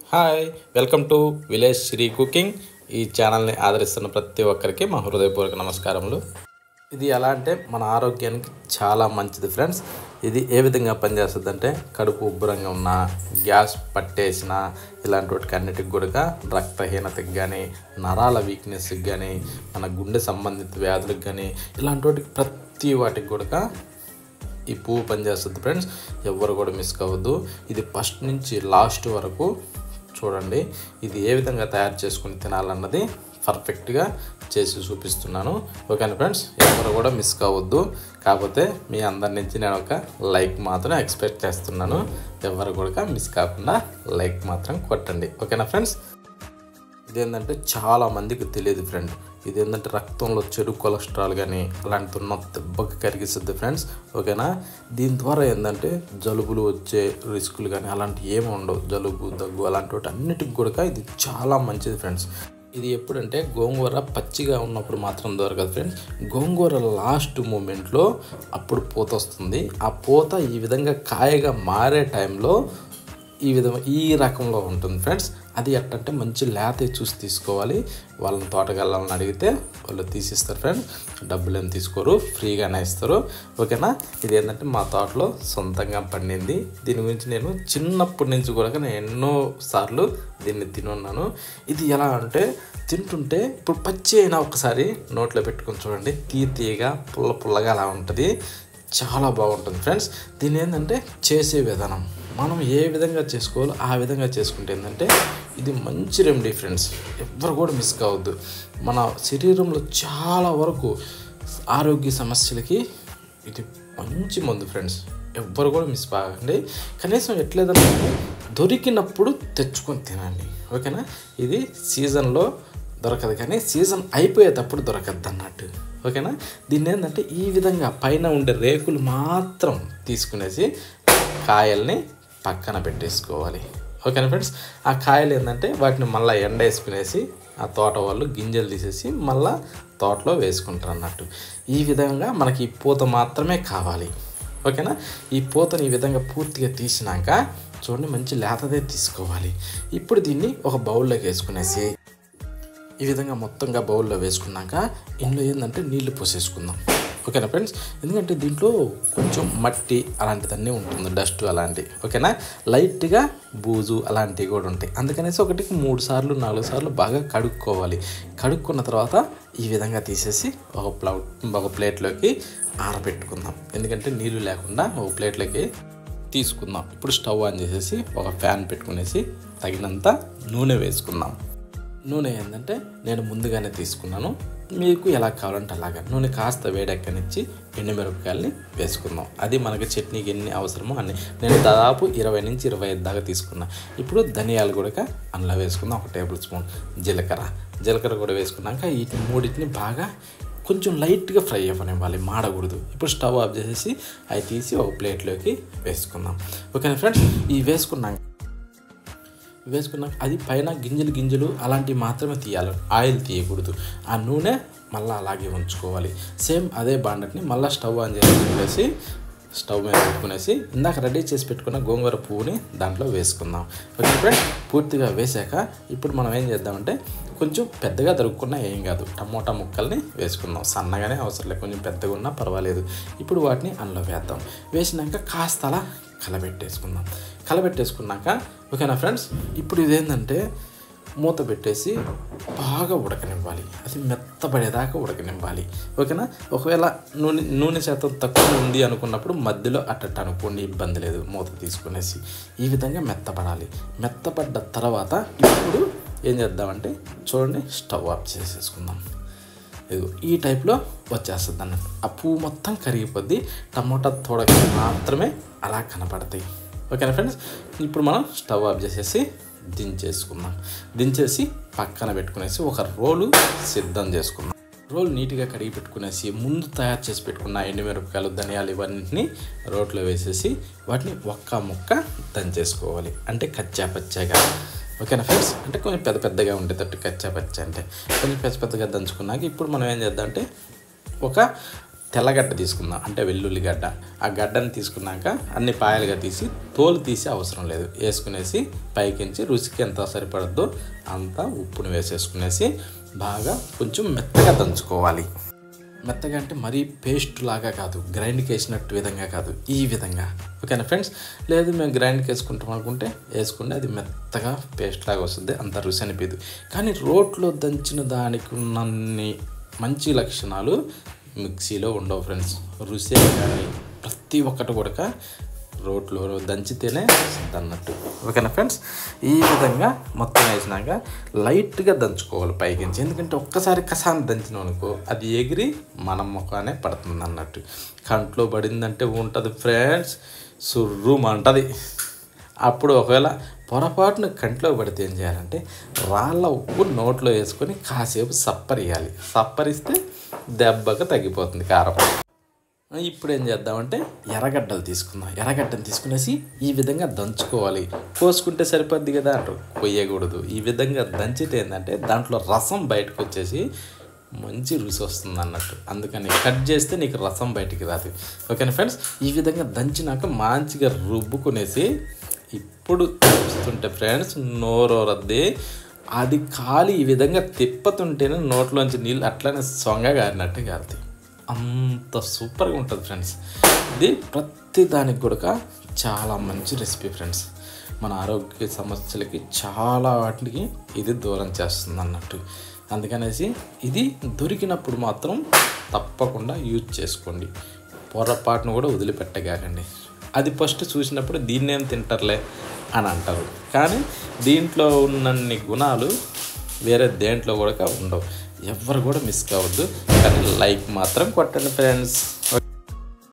hi welcome to village Sri cooking ఈ ఛానల్ని ఆదరిస్తున్న ప్రతి ఒక్కరికి మా హృదయపూర్వక నమస్కారములు ఇది ఎలా అంటే మన ఆరోగ్యానికి చాలా మంచిది ఫ్రెండ్స్ ఇది ఏ విధంగా పనిచేస్తుంది అంటే కడుపు ఉబ్బరంగా ఉన్న గ్యాస్ పట్టేసిన ఇలాంటి వాటికి అన్నిటికి కూడా రక్తహీనతకి కానీ నరాల వీక్నెస్కి కానీ మన గుండె సంబంధిత వ్యాధులకు కానీ ఇలాంటి వాటికి ప్రతి వాటికి కూడా ఈ పువ్వు పనిచేస్తుంది ఫ్రెండ్స్ ఎవ్వరు కూడా మిస్ కావద్దు ఇది ఫస్ట్ నుంచి లాస్ట్ వరకు చూడండి ఇది ఏ విధంగా తయారు చేసుకుని తినాలన్నది పర్ఫెక్ట్గా చేసి చూపిస్తున్నాను ఓకేనా ఫ్రెండ్స్ ఎవరు కూడా మిస్ కావద్దు కాకపోతే మీ అందరి నుంచి నేను ఒక లైక్ మాత్రం ఎక్స్పెక్ట్ చేస్తున్నాను ఎవరు కూడా మిస్ కాకుండా లైక్ మాత్రం కొట్టండి ఓకేనా ఫ్రెండ్స్ ఇదేంటంటే చాలా మందికి తెలియదు ఫ్రెండ్ ఇదేంటంటే రక్తంలో చెడు కొలెస్ట్రాల్ కానీ అలాంటి ఉన్న దెబ్బకి కరిగిస్తుంది ఫ్రెండ్స్ ఓకేనా దీని ద్వారా ఏంటంటే జలుబులు వచ్చే రిస్కులు కానీ అలాంటివి ఏమి ఉండవు జలుబు దగ్గు అలాంటి వాటి అన్నిటికి కూడా ఇది చాలా మంచిది ఫ్రెండ్స్ ఇది ఎప్పుడంటే గోంగూర పచ్చిగా ఉన్నప్పుడు మాత్రం దొరకదు ఫ్రెండ్స్ గోంగూర లాస్ట్ మూమెంట్లో అప్పుడు పూత వస్తుంది ఆ పూత ఈ విధంగా కాయగా మారే టైంలో ఈ విధంగా ఈ రకంలో ఉంటుంది ఫ్రెండ్స్ అది ఎట్టంటే మంచి లేత చూసి తీసుకోవాలి వాళ్ళని తోటగల్లని అడిగితే వాళ్ళు తీసిస్తారు ఫ్రెండ్స్ డబ్బులు ఏం తీసుకోరు ఫ్రీగానే ఇస్తారు ఓకేనా ఇది ఏంటంటే మా తోటలో సొంతంగా పండింది దీని గురించి నేను చిన్నప్పటి నుంచి కూడా నేను ఎన్నో సార్లు దీన్ని తినున్నాను ఇది ఎలా అంటే తింటుంటే ఇప్పుడు పచ్చి అయినా ఒకసారి నోట్లో పెట్టుకొని చూడండి తీ తీయగా పుల్ల పుల్లగా అలా ఉంటుంది చాలా బాగుంటుంది ఫ్రెండ్స్ దీని ఏంటంటే చేసే విధానం మనం ఏ విధంగా చేసుకోవాలో ఆ విధంగా చేసుకుంటే ఏంటంటే ఇది మంచి రెమెడీ ఫ్రెండ్స్ ఎవ్వరు కూడా మిస్ కావద్దు మన శరీరంలో చాలా వరకు ఆరోగ్య సమస్యలకి ఇది మంచి మందు ఫ్రెండ్స్ ఎవ్వరు కూడా మిస్ కాకండి కనీసం ఎట్లేదన్నా దొరికినప్పుడు తెచ్చుకొని తినండి ఓకేనా ఇది సీజన్లో దొరకదు కానీ సీజన్ అయిపోయేటప్పుడు దొరకద్దు అన్నట్టు ఓకేనా దీన్ని ఏంటంటే ఈ విధంగా పైన ఉండే రేకులు మాత్రం తీసుకునేసి కాయల్ని పక్కన పెట్టేసుకోవాలి ఓకేనా ఫ్రెండ్స్ ఆ కాయలు ఏంటంటే వాటిని మళ్ళీ ఎండ వేసుకునేసి ఆ తోట వాళ్ళు గింజలు తీసేసి మళ్ళీ తోటలో వేసుకుంటారు అన్నట్టు ఈ విధంగా మనకి ఈ పూత మాత్రమే కావాలి ఓకేనా ఈ పూతని ఈ విధంగా పూర్తిగా తీసినాక చూడండి మంచి లేతదే తీసుకోవాలి ఇప్పుడు దీన్ని ఒక బౌల్లోకి వేసుకునేసి ఈ విధంగా మొత్తంగా బౌల్లో వేసుకున్నాక ఇందులో ఏంటంటే నీళ్లు పోసేసుకుందాం ఓకేనా ఫ్రెండ్స్ ఎందుకంటే దీంట్లో కొంచెం మట్టి అలాంటిదన్నీ ఉంటుంది డస్ట్ అలాంటి ఓకేనా లైట్గా బూజు అలాంటివి కూడా ఉంటాయి అందుకనేసి ఒకటికి మూడు సార్లు నాలుగు సార్లు బాగా కడుక్కోవాలి కడుక్కున్న తర్వాత ఈ విధంగా తీసేసి ఒక ప్లౌ ఒక ప్లేట్లోకి ఆరబెట్టుకుందాం ఎందుకంటే నీళ్ళు లేకుండా ఒక ప్లేట్లోకి తీసుకుందాం ఇప్పుడు స్టవ్ ఆన్ చేసేసి ఒక ఫ్యాన్ పెట్టుకునేసి తగినంత నూనె వేసుకుందాం నూనె ఏంటంటే నేను ముందుగానే తీసుకున్నాను మీకు ఎలా కావాలంటే అలాగా నూనె కాస్త వేడెక్కనిచ్చి ఎండుమిరపకాయలని వేసుకుందాం అది మనకి చట్నీకి ఎన్ని అవసరమో అన్ని నేను దాదాపు ఇరవై నుంచి ఇరవై ఐదు దాకా తీసుకున్నా ఇప్పుడు ధనియాలు కూడా అందులో వేసుకుందాం ఒక టేబుల్ స్పూన్ జీలకర్ర జీలకర్ర కూడా వేసుకున్నాక ఈ మూడింటిని బాగా కొంచెం లైట్గా ఫ్రై అవ్వనివ్వాలి మాడకూడదు ఇప్పుడు స్టవ్ ఆఫ్ చేసేసి అవి తీసి ఒక ప్లేట్లోకి వేసుకుందాం ఓకేనా ఫ్రెండ్స్ ఈ వేసుకున్నాక వేసుకున్నాక అది పైన గింజలు గింజలు అలాంటివి మాత్రమే తీయాలి ఆయిల్ తీయకూడదు ఆ నూనె మళ్ళీ అలాగే ఉంచుకోవాలి సేమ్ అదే బాండట్ని మళ్ళీ స్టవ్ ఆన్ చేసి స్టవ్ మీద పెట్టుకునేసి ఇందాక రెడీ చేసి పెట్టుకున్న గోంగూర పువ్వుని దాంట్లో వేసుకుందాం ఓకే ఫ్రెండ్ పూర్తిగా వేసాక ఇప్పుడు మనం ఏం చేద్దామంటే కొంచెం పెద్దగా దొరుకుకున్న ఏం కాదు టమోటా ముక్కల్ని వేసుకుందాం సన్నగానే అవసరం లేదు కొంచెం పెద్దగా ఉన్నా పర్వాలేదు ఇప్పుడు వాటిని అందులో వేద్దాం వేసినాక కాస్త అలా కలబెట్టేసుకుందాం కలబెట్టేసుకున్నాక ఓకేనా ఫ్రెండ్స్ ఇప్పుడు ఇదేంటంటే మూత పెట్టేసి బాగా ఉడకనివ్వాలి అది మెత్తబడేదాకా ఉడకనివ్వాలి ఓకేనా ఒకవేళ నూనె నూనె శాతం తక్కువ ఉంది అనుకున్నప్పుడు మధ్యలో అట్టట్టు అనుకోండి ఇబ్బంది లేదు మూత తీసుకునేసి ఈ విధంగా మెత్తపడాలి మెత్తపడ్డ తర్వాత ఇప్పుడు ఏం చేద్దామంటే చూడండి స్టవ్ ఆఫ్ చేసేసుకుందాం ఇదిగో ఈ టైప్లో వచ్చేస్తుంది అన్నట్టు ఆ పువ్వు మొత్తం కరిగిపోద్ది టమోటా తోడక మాత్రమే అలా కనపడతాయి ఓకేనా ఫ్రెండ్స్ ఇప్పుడు మనం స్టవ్ ఆఫ్ చేసేసి దించేసుకుందాం దించేసి పక్కన పెట్టుకునేసి ఒక రోలు సిద్ధం చేసుకుందాం రోల్ నీట్గా కడిగి పెట్టుకునేసి ముందు తయారు చేసి పెట్టుకున్న ఎండుమిరపకాయలు ధనియాలు ఇవన్నింటిని రోట్లో వేసేసి వాటిని ఒక్క ముక్క దంచేసుకోవాలి అంటే కచ్చా పచ్చాగా ఓకేనా ఫ్రెండ్స్ అంటే కొంచెం పెద్ద పెద్దగా ఉండేటట్టు కచ్చా పచ్చ అంటే కొంచెం పెద్ద పెద్దగా దంచుకున్నాక ఇప్పుడు మనం ఏం చేద్దాం అంటే ఒక తెల్లగడ్డ తీసుకుందాం అంటే వెల్లుల్లి గడ్డ ఆ గడ్డని తీసుకున్నాక అన్ని పాయలుగా తీసి తోలు తీసి అవసరం లేదు వేసుకునేసి పైకించి రుచికి ఎంత సరిపడద్దో అంత ఉప్పుని వేసేసుకునేసి బాగా కొంచెం మెత్తగా దంచుకోవాలి మెత్తగా అంటే మరీ పేస్ట్ లాగా కాదు గ్రైండ్కి వేసినట్టు విధంగా కాదు ఈ విధంగా ఓకేనా ఫ్రెండ్స్ లేదు మేము గ్రైండ్కి వేసుకుంటాం అనుకుంటే వేసుకుంటే అది మెత్తగా పేస్ట్ లాగా వస్తుంది అంత రుచి అనిపించదు కానీ రోట్లో దంచిన దానికి ఉన్నన్ని మంచి లక్షణాలు మిక్సీలో ఉండవు ఫ్రెండ్స్ రుచి కానీ ప్రతి ఒక్కటి కూడా రోట్లో దంచితేనే వస్తుంది అన్నట్టు ఓకేనా ఫ్రెండ్స్ ఈ విధంగా మొత్తం వేసినాక లైట్గా దంచుకోవాలి పైకించి ఎందుకంటే ఒక్కసారి కసాన్ని దంచినాం అనుకో అది ఎగిరి మన ముఖానే పడుతుంది అన్నట్టు కంట్లో పడిందంటే ఉంటుంది ఫ్రెండ్స్ సుర్రుమంటది అప్పుడు ఒకవేళ పొరపాటున కంట్లో పడితే ఏం చేయాలంటే రాళ్ళ ఉప్పు నోట్లో వేసుకొని కాసేపు సప్పరియాలి సప్పరిస్తే దెబ్బగా తగ్గిపోతుంది కారం ఇప్పుడు ఏం చేద్దామంటే ఎర్రగడ్డలు తీసుకుందాం ఎర్రగడ్డలు తీసుకునేసి ఈ విధంగా దంచుకోవాలి కోసుకుంటే సరిపోద్ది కదా అంటారు కొయ్యకూడదు ఈ విధంగా దంచితే ఏంటంటే దాంట్లో రసం బయటకు వచ్చేసి మంచి రుచి వస్తుంది అన్నట్టు అందుకని కట్ చేస్తే నీకు రసం బయటికి రాదు ఓకేనా ఫ్రెండ్స్ ఈ విధంగా దంచినాక మంచిగా రుబ్బుకునేసి ఇప్పుడు చూస్తుంటే ఫ్రెండ్స్ నోరొరద్ది అది ఖాళీ ఈ విధంగా తిప్పుతుంటేనే నోట్లోంచి నీళ్ళు అట్లనే సొంగ గారినట్టు గారుతాయి అంత సూపర్గా ఉంటుంది ఫ్రెండ్స్ ఇది ప్రతి దానికి కూడా చాలా మంచి రెసిపీ ఫ్రెండ్స్ మన ఆరోగ్య సమస్యలకి చాలా వాటికి ఇది దూరం చేస్తుంది అన్నట్టు అందుకనేసి ఇది దొరికినప్పుడు మాత్రం తప్పకుండా యూజ్ చేసుకోండి పొరపాటును కూడా వదిలిపెట్టగాకండి అది ఫస్ట్ చూసినప్పుడు దీన్నేం తింటారులే అని అంటారు కానీ దీంట్లో ఉన్నన్ని గుణాలు వేరే దేంట్లో కూడా ఉండవు ఎవరు కూడా మిస్ కావద్దు కానీ లైక్ మాత్రం కొట్టండి ఫ్రెండ్స్